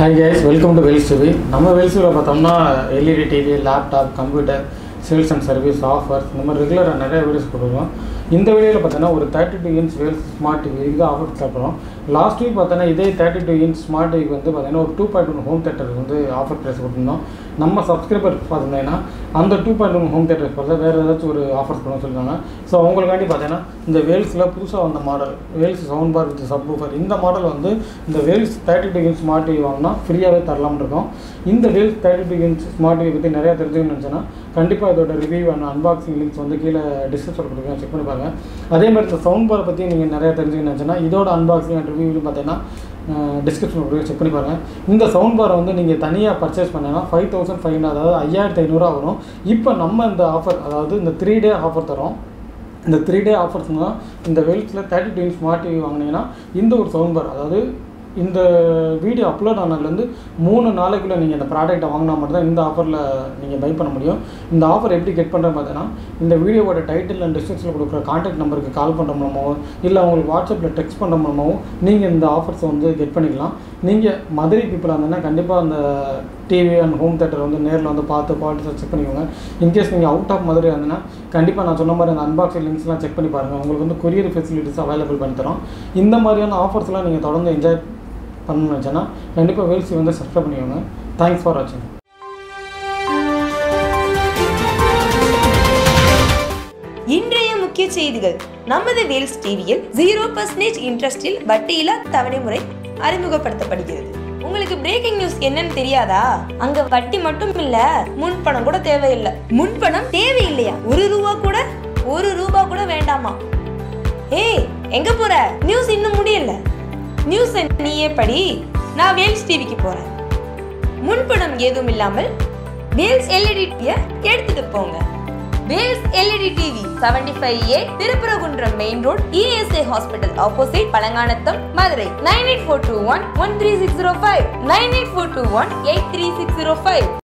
hi guys welcome to Wells TV நம்ம Wells டிவியில் பார்த்தோம்னா LED TV laptop computer sales and service offers இந்த மாதிரி ரெகுலராக நிறைய வீடியோஸ் கொடுக்குறோம் இந்த வீடியோவில் பார்த்தீங்கன்னா ஒரு thirty two inch Wells smart TV இதுக்கு ஆஃபர் தரப்போம் லாஸ்ட் வீக் பார்த்தோன்னா இதே தேர்ட்டி டூ இன்ச் ஸ்மார்ட் டிவிக்கு வந்து பார்த்தீங்கன்னா ஒரு two point one home theatre வந்து ஆஃபர் ப்ரைஸ் கொடுத்துருந்தோம் நம்ம சப்ஸ்கிரைபர் பார்த்தீங்கன்னா அந்த two point one home theatre பார்த்தா வேறு ஏதாச்சும் ஒரு ஆஃபர்ஸ் பண்ண சொல்லியிருக்காங்க ஸோ அவங்களுக்காண்டி பார்த்தீங்கன்னா இந்த வேல்ஸில் புதுசாக வந்த model Wells sound bar with sub இந்த மாடல் வந்து இந்த Wells thirty two inch smart TV வாங்கினா ஃப்ரீயாகவே தரலாம்னு இருக்கோம் இந்த Wells thirty two inch smart TV பற்றி நிறையா தெரிஞ்சுக்கணும்னு நினச்சேன்னா கண்டிப்பாக இதோட ரிவ்யூ அண்ட் அன்பாக்சிங் லிங்க்ஸ் வந்து கீழே டிஸ்கிரிப்ஷன் கொடுக்குறேன் செக் பண்ணி பாருங்கள் அதே மாதிரி இந்த சவுண்ட் பாரை பற்றி நீங்கள் நிறையா தெரிஞ்சுக்கணும்னு நினச்சேன்னா இதோட அன்பாக்சிங் அண்ட் ரிவ்யூ பார்த்தீங்கன்னா டிஸ்கிரிப்ஷன் கொடுக்குறேன் செக் பண்ணி பாருங்கள் இந்த சவுண்ட் பாரை வந்து நீங்கள் தனியாக பர்ச்சேஸ் பண்ணீங்கன்னா ஃபைவ் தௌசண்ட் ஃபைவ் ஹண்ட்ரட் அதாவது ஐயாயிரத்தி ஐநூறுரூவா வரும் இப்போ நம்ம இந்த ஆஃபர் அதாவது இந்த த்ரீ டே ஆஃபர் தரோம் இந்த த்ரீ டே ஆஃபர்ஸ் தான் இந்த வெல்ஸில் தேர்ட்டி டூ ஸ்மார்ட் டிவி வாங்கினீங்கன்னா இந்த ஒரு சவுண்ட் பார் அதாவது இந்த வீடியோ அப்லோட் ஆனதுலேருந்து மூணு நாளைக்குள்ளே நீங்கள் இந்த ப்ராடக்ட்டை வாங்கினா மட்டும் தான் இந்த ஆஃபரில் நீங்கள் பை பண்ண முடியும் இந்த ஆஃபர் எப்படி கெட் பண்ணுறது பார்த்தீங்கன்னா இந்த வீடியோவோட டைட்டில் அண்ட் டிஸ்கிரிப்ஷனில் கொடுக்குற கான்டாக்ட் நம்பருக்கு கால் பண்ணுற மூலமாகவும் இல்லை உங்களுக்கு வாட்ஸ்அப்பில் டெக்ஸ்ட் பண்ணுற மூலமாகவும் நீங்கள் இந்த ஆஃபர்ஸை வந்து கெட் பண்ணிக்கலாம் நீங்கள் மதுரை பீப்புளாக இருந்தீங்கன்னா கண்டிப்பாக அந்த டிவி அண்ட் ஹோம் தேட்டர் வந்து நேரில் வந்து பார்த்து குவாலிட்டிஸை செக் பண்ணிக்கோங்க இன்கேஸ் நீங்கள் அவுட் ஆஃப் மதுரை இருந்தீங்கன்னா கண்டிப்பாக நான் சொன்ன மாதிரி அந்த அன்பாக்சிங் லிங்க்ஸ்லாம் செக் பண்ணி பாருங்கள் உங்களுக்கு வந்து கொரியர் ஃபெசிலிட்டிஸ் அவைலபிள் பண்ணி தரோம் இந்த மாதிரியான ஆஃபர்ஸ்லாம் நீங்கள் தொடர்ந்து என்ஜாய் பண்ணணும்னு நினச்சேன்னா கண்டிப்பாக வேல்சி வந்து சப்ஸ்கிரைப் பண்ணிக்கோங்க தேங்க்ஸ் ஃபார் வாட்சிங் இன்றைய முக்கிய செய்திகள் நமது வேல்ஸ் டிவியில் ஜீரோ பர்சன்டேஜ் இன்ட்ரெஸ்டில் வட்டியில்லா தவணை முறை அறிமுகப்படுத்தப்படுகிறது உங்களுக்கு பிரேக்கிங் நியூஸ் என்னன்னு தெரியாதா அங்க வட்டி மட்டும் இல்ல முன்பணம் கூட தேவையில்லை முன்பணம் தேவையில்லையா ஒரு ரூபா கூட ஒரு ரூபா கூட வேண்டாமா ஏய் எங்க போற நியூஸ் இன்னும் முடியல நியூஸ் நீயே படி நான் வேல்ஸ் டிவிக்கு போறேன் முன்பணம் ஏதும் இல்லாமல் வேல்ஸ் எல்இடி டிவியை எடுத்துட்டு போங்க Wells LED TV seventy five A Thiruparankundram main road ESI hospital opposite Palanganatham Madurai nine eight four two one one three six zero five nine eight four two one eight three six zero five